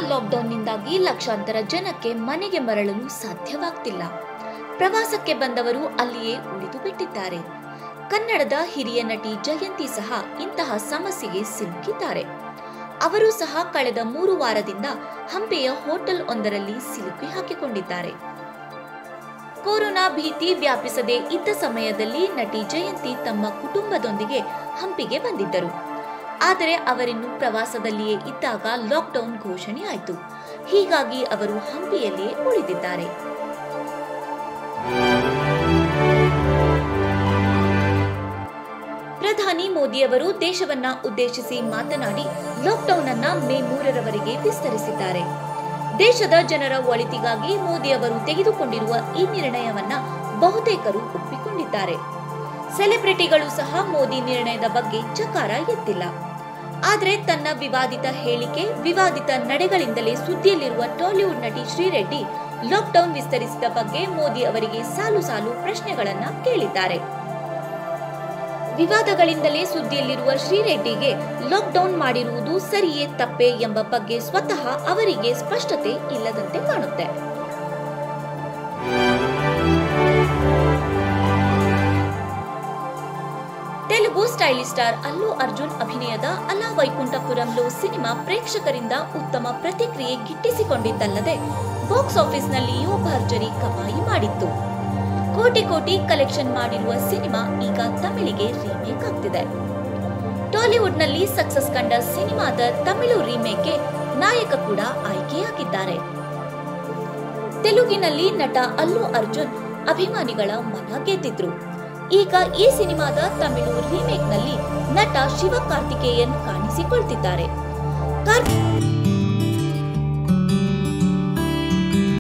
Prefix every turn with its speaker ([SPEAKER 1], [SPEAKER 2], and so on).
[SPEAKER 1] ಲಾಕ್ಡೌನ್ನಿಂದಾಗಿ ಲಕ್ಷಾಂತರ ಜನಕ್ಕೆ ಮನೆಗೆ ಮರಳಲು ಸಾಧ್ಯವಾಗ್ತಿಲ್ಲ ಪ್ರವಾಸಕ್ಕೆ ಬಂದವರು ಅಲ್ಲಿಯೇ ಉಳಿದು ಬಿಟ್ಟಿದ್ದಾರೆ ಕನ್ನಡದ ಹಿರಿಯ ನಟಿ ಜಯಂತಿ ಸಹ ಇಂತಹ ಸಮಸ್ಯೆಗೆ ಸಿಲುಕಿದ್ದಾರೆ ಅವರು ಸಹ ಕಳೆದ ಮೂರು ವಾರದಿಂದ ಹಂಪೆಯ ಹೋಟೆಲ್ ಒಂದರಲ್ಲಿ ಸಿಲುಕಿ ಹಾಕಿಕೊಂಡಿದ್ದಾರೆ ಕೊರೋನಾ ಭೀತಿ ವ್ಯಾಪಿಸದೇ ಇದ್ದ ಸಮಯದಲ್ಲಿ ನಟಿ ಜಯಂತಿ ತಮ್ಮ ಕುಟುಂಬದೊಂದಿಗೆ ಹಂಪಿಗೆ ಬಂದಿದ್ದರು ಆದರೆ ಅವರಿನ್ನು ಪ್ರವಾಸದಲ್ಲಿಯೇ ಇದ್ದಾಗ ಲಾಕ್ಡೌನ್ ಘೋಷಣೆ ಆಯಿತು ಹೀಗಾಗಿ ಅವರು ಹಂಪಿಯಲ್ಲಿಯೇ ಉಳಿದಿದ್ದಾರೆ ಪ್ರಧಾನಿ ಮೋದಿಯವರು ದೇಶವನ್ನ ಉದ್ದೇಶಿಸಿ ಮಾತನಾಡಿ ಲಾಕ್ಡೌನ್ ಅನ್ನ ಮೇ ಮೂರರವರೆಗೆ ವಿಸ್ತರಿಸಿದ್ದಾರೆ ದೇಶದ ಜನರ ಒಳಿತಿಗಾಗಿ ಮೋದಿ ಅವರು ತೆಗೆದುಕೊಂಡಿರುವ ಈ ನಿರ್ಣಯವನ್ನ ಬಹುತೇಕರು ಒಪ್ಪಿಕೊಂಡಿದ್ದಾರೆ ಸೆಲೆಬ್ರಿಟಿಗಳು ಸಹ ಮೋದಿ ನಿರ್ಣಯದ ಬಗ್ಗೆ ಚಕಾರ ಎತ್ತಿಲ್ಲ ಆದರೆ ತನ್ನ ವಿವಾದಿತ ಹೇಳಿಕೆ ವಿವಾದಿತ ನಡೆಗಳಿಂದಲೇ ಸುದ್ದಿಯಲ್ಲಿರುವ ಟಾಲಿವುಡ್ ನಟಿ ಶ್ರೀರೆಡ್ಡಿ ಲಾಕ್ಡೌನ್ ವಿಸ್ತರಿಸಿದ ಬಗ್ಗೆ ಮೋದಿ ಅವರಿಗೆ ಸಾಲು ಸಾಲು ಪ್ರಶ್ನೆಗಳನ್ನ ಕೇಳಿದ್ದಾರೆ ವಿವಾದಗಳಿಂದಲೇ ಸುದ್ದಿಯಲ್ಲಿರುವ ಶ್ರೀರೆಡ್ಡಿಗೆ ಲಾಕ್ಡೌನ್ ಮಾಡಿರುವುದು ಸರಿಯೇ ತಪ್ಪೇ ಎಂಬ ಬಗ್ಗೆ ಸ್ವತಃ ಅವರಿಗೆ ಸ್ಪಷ್ಟತೆ ಇಲ್ಲದಂತೆ ಕಾಣುತ್ತೆ ತೆಲುಗು ಸ್ಟೈಲಿಶ್ ಸ್ಟಾರ್ ಅಲ್ಲು ಅರ್ಜುನ್ ಅಭಿನಯದ ಅಲಾ ವೈಕುಂಠಪುರಂಲು ಸಿನಿಮಾ ಪ್ರೇಕ್ಷಕರಿಂದ ಉತ್ತಮ ಪ್ರತಿಕ್ರಿಯೆ ಗಿಟ್ಟಿಸಿಕೊಂಡಿದ್ದಲ್ಲದೆ ಬಾಕ್ಸ್ ಆಫೀಸ್ನಲ್ಲಿಯೂ ಭರ್ಜರಿ ಕಮಾಯಿ ಮಾಡಿತ್ತು ಕೋಟಿ ಕೋಟಿ ಕಲೆಕ್ಷನ್ ಮಾಡಿರುವ ಸಿನಿಮಾ ಈಗ ತಮಿಳಿಗೆ ರೀಮೇಕ್ ಆಗ್ತಿದೆ ಟಾಲಿವುಡ್ನಲ್ಲಿ ಸಕ್ಸಸ್ ಕಂಡ ಸಿನಿಮಾದ ತಮಿಳು ರೀಮೇಕ್ಗೆ ನಾಯಕ ಕೂಡ ಆಯ್ಕೆಯಾಗಿದ್ದಾರೆ ತೆಲುಗಿನಲ್ಲಿ ನಟ ಅಲ್ಲು ಅರ್ಜುನ್ ಅಭಿಮಾನಿಗಳ ಮನ ಗೆದ್ದಿದ್ರು ಈಗ ಈ ಸಿನಿಮಾದ ತಮಿಳು ರೀಮೇಕ್ನಲ್ಲಿ ನಟ ಶಿವಕಾರ್ತಿಕೇಯನ್ ಕಾಣಿಸಿಕೊಳ್ತಿದ್ದಾರೆ ಕಾರ್